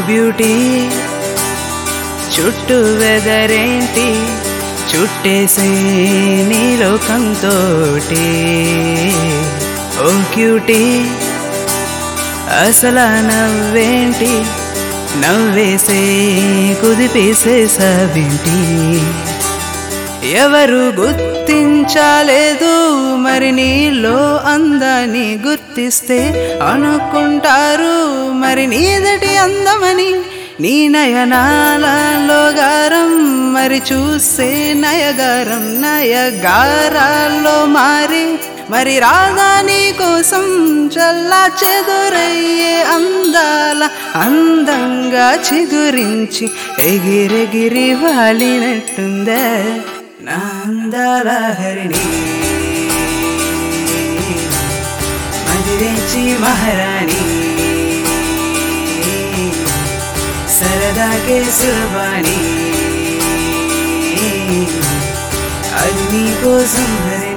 beauty చుట్టూ వెదరేంటి చుట్టేసే నీ లోకంతోటి ఓ cutie అసలు నవ్వేంటి నవ్వేసే కుదిపేసే సవింటి ఎవరు గుర్తించలేదు మరి నీలో అందాన్ని గుర్తిస్తే అనుకుంటారు మరి నీదటి అందమని నీ నయనాలలో గారం మరి చూసే నయగారం నయగారాల్లో మారి మరి రాగా నీ కోసం చల్లా చెదురయ్యే అందాల అందంగా చిగురించి ఎగిరెగిరి వాలినట్టుందే నా అందాల హరిణి మదిరేచి మహారాణి సరదాకే సురబాణి అది నీ కోసం హరి